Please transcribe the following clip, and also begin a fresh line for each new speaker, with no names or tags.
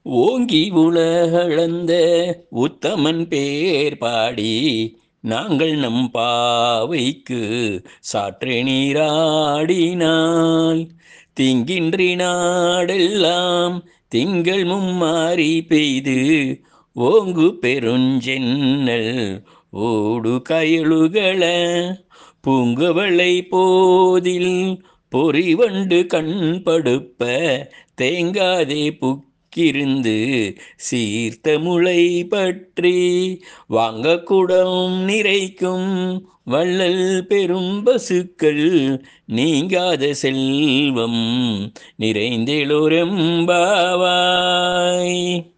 ஓங்கி உலகளந்த உத்தமன் பேர் பாடி நாங்கள் நம் பாவைக்கு சாற்று நீராடினால் திங்கின்றி நாடெல்லாம் திங்கள் மும்மாறி பெய்து ஓங்கு பெருஞ்சென்னல் ஓடு கயலுகள பூங்குவளை போதில் பொறிவண்டு கண்படுப்ப தேங்காதே புக்கிருந்து சீர்த்த முளை பற்றி வாங்க குடம் நிறைக்கும் வள்ளல் பெரும் பசுக்கள் நீங்காத செல்வம் நிறைந்தெழுரெம்பாவாய்